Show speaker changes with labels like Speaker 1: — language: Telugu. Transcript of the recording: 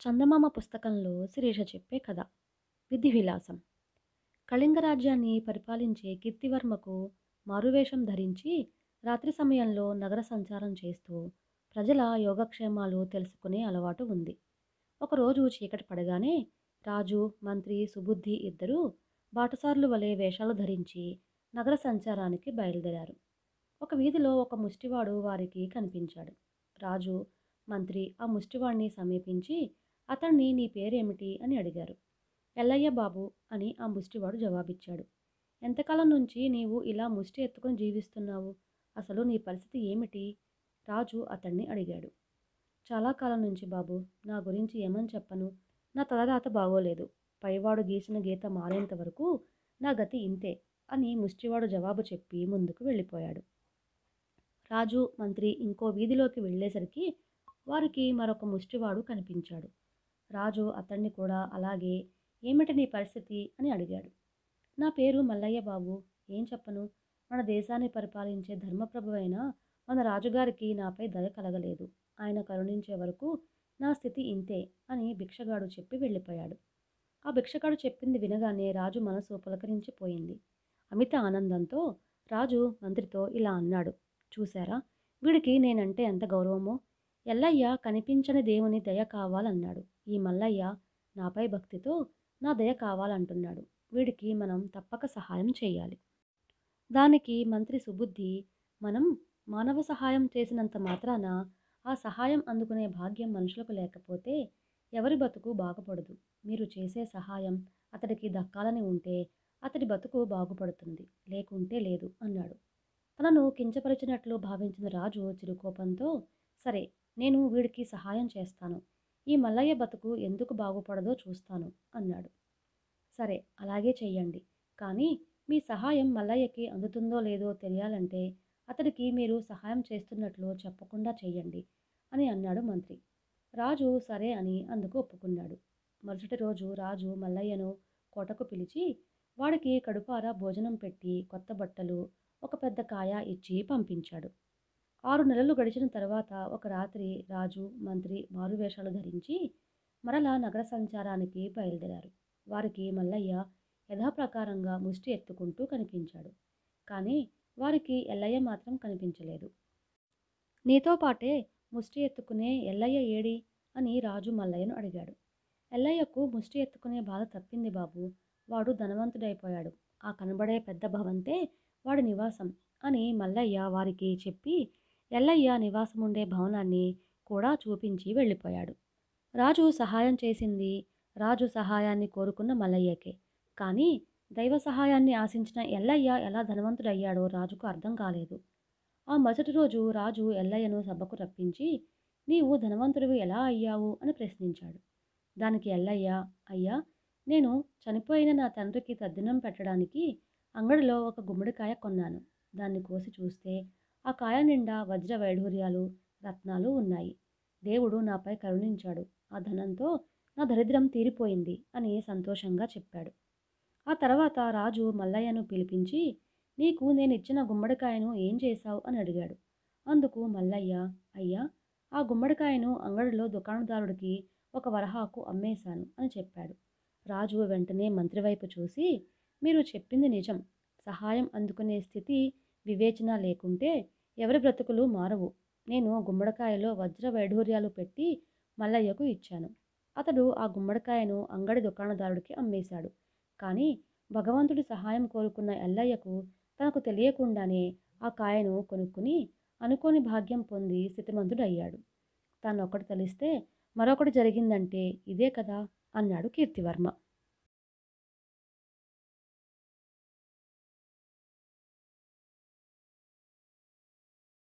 Speaker 1: చందమామ పుస్తకంలో శిరీష చెప్పే కథ విధి విలాసం కళింగ రాజ్యాన్ని పరిపాలించే కీర్తివర్మకు మారువేషం ధరించి రాత్రి సమయంలో నగర సంచారం చేస్తూ ప్రజల యోగక్షేమాలు తెలుసుకునే అలవాటు ఉంది ఒకరోజు చీకటి పడగానే రాజు మంత్రి సుబుద్ధి ఇద్దరూ బాటసార్లు వలె వేషాలు ధరించి నగర సంచారానికి బయలుదేరారు ఒక వీధిలో ఒక ముష్టివాడు వారికి కనిపించాడు రాజు మంత్రి ఆ ముష్టివాడిని సమీపించి అతన్ని నీ పేరేమిటి అని అడిగారు ఎల్లయ్య బాబు అని ఆ ముష్టివాడు జవాబిచ్చాడు ఎంతకాలం నుంచి నీవు ఇలా ముష్టి ఎత్తుకొని జీవిస్తున్నావు అసలు నీ పరిస్థితి ఏమిటి రాజు అతన్ని అడిగాడు చాలా కాలం నుంచి బాబు నా గురించి ఏమని చెప్పను నా తలరాత బాగోలేదు పైవాడు గీసిన గీత మారేంత వరకు నా గతి ఇంతే అని ముష్టివాడు జవాబు చెప్పి ముందుకు వెళ్ళిపోయాడు రాజు మంత్రి ఇంకో వీధిలోకి వెళ్ళేసరికి వారికి మరొక ముష్టివాడు కనిపించాడు రాజు అతన్ని కూడా అలాగే ఏమిటి నీ పరిస్థితి అని అడిగాడు నా పేరు మల్లయ్య బాబు ఏం చెప్పను మన దేశాన్ని పరిపాలించే ధర్మప్రభు అయిన మన రాజుగారికి నాపై దయ కలగలేదు ఆయన కరుణించే వరకు నా స్థితి ఇంతే అని భిక్షగాడు చెప్పి వెళ్ళిపోయాడు ఆ భిక్షగాడు చెప్పింది వినగానే రాజు మనసు పులకరించిపోయింది అమిత ఆనందంతో రాజు మంత్రితో ఇలా అన్నాడు చూశారా వీడికి నేనంటే ఎంత గౌరవమో ఎల్లయ్య కనిపించని దేవుని దయ కావాలన్నాడు ఈ మల్లయ్య నాపై భక్తితో నా దయ కావాలంటున్నాడు వీడికి మనం తప్పక సహాయం చేయాలి దానికి మంత్రి సుబుద్ధి మనం మానవ సహాయం చేసినంత మాత్రాన ఆ సహాయం అందుకునే భాగ్యం మనుషులకు లేకపోతే ఎవరి బతుకు బాగుపడదు మీరు చేసే సహాయం అతడికి దక్కాలని ఉంటే అతడి బతుకు బాగుపడుతుంది లేకుంటే లేదు అన్నాడు తనను కించపరిచినట్లు భావించిన రాజు చిరుకోపంతో సరే నేను వీడికి సహాయం చేస్తాను ఈ మల్లయ్య బతుకు ఎందుకు బాగుపడదో చూస్తాను అన్నాడు సరే అలాగే చెయ్యండి కానీ మీ సహాయం మల్లయ్యకి అందుతుందో లేదో తెలియాలంటే అతడికి మీరు సహాయం చేస్తున్నట్లు చెప్పకుండా చెయ్యండి అని అన్నాడు మంత్రి రాజు సరే అని అందుకు ఒప్పుకున్నాడు మరుసటి రోజు రాజు మల్లయ్యను కోటకు పిలిచి వాడికి కడుపారా భోజనం పెట్టి కొత్త బట్టలు ఒక పెద్ద కాయ ఇచ్చి పంపించాడు ఆరు నెలలు గడిచిన తర్వాత ఒక రాత్రి రాజు మంత్రి మారువేషాలు ధరించి మరలా నగర సంచారానికి బయలుదేరారు వారికి మల్లయ్య యథాప్రకారంగా ముష్టి ఎత్తుకుంటూ కనిపించాడు కానీ వారికి ఎల్లయ్య మాత్రం కనిపించలేదు నీతో పాటే ముష్టి ఎత్తుకునే ఎల్లయ్య ఏడి అని రాజు మల్లయ్యను అడిగాడు ఎల్లయ్యకు ముష్టి ఎత్తుకునే బాధ తప్పింది బాబు వాడు ధనవంతుడైపోయాడు ఆ కనబడే పెద్ద భవంతే వాడి నివాసం అని మల్లయ్య వారికి చెప్పి ఎల్లయ్య నివాసం ఉండే భవనాన్ని కూడా చూపించి వెళ్ళిపోయాడు రాజు సహాయం చేసింది రాజు సహాయాన్ని కోరుకున్న మల్లయ్యకే కానీ దైవ సహాయాన్ని ఆశించిన ఎల్లయ్య ఎలా ధనవంతుడయ్యాడో రాజుకు అర్థం కాలేదు ఆ మరుసటి రోజు రాజు ఎల్లయ్యను సభకు రప్పించి నీవు ధనవంతుడివి ఎలా అయ్యావు అని ప్రశ్నించాడు దానికి ఎల్లయ్య అయ్యా నేను చనిపోయిన నా తండ్రికి తద్దినం పెట్టడానికి అంగడిలో ఒక గుమ్మడికాయ కొన్నాను దాన్ని కోసి చూస్తే ఆ కాయ నిండా వజ్ర వైఢూర్యాలు రత్నాలు ఉన్నాయి దేవుడు నాపై కరుణించాడు ఆ ధనంతో నా దరిద్రం తీరిపోయింది అని సంతోషంగా చెప్పాడు ఆ తర్వాత రాజు మల్లయ్యను పిలిపించి నీకు నేను ఇచ్చిన గుమ్మడికాయను ఏం చేశావు అని అడిగాడు అందుకు మల్లయ్య అయ్యా ఆ గుమ్మడికాయను అంగడిలో దుకాణదారుడికి ఒక వరహాకు అమ్మేశాను అని చెప్పాడు రాజు వెంటనే మంత్రి వైపు చూసి మీరు చెప్పింది నిజం సహాయం అందుకునే స్థితి వివేచన లేకుంటే ఎవరి బ్రతుకులు మారవు నేను గుమ్మడికాయలో వజ్ర వైఢూర్యాలు పెట్టి మల్లయ్యకు ఇచ్చాను అతడు ఆ గుమ్మడికాయను అంగడి దుకాణదారుడికి అమ్మేశాడు కానీ భగవంతుడి సహాయం కోరుకున్న ఎల్లయ్యకు తనకు తెలియకుండానే ఆ కాయను కొనుక్కుని అనుకోని భాగ్యం పొంది స్థితిమంతుడయ్యాడు తాను ఒకటి తెలిస్తే మరొకటి జరిగిందంటే ఇదే కదా అన్నాడు కీర్తివర్మ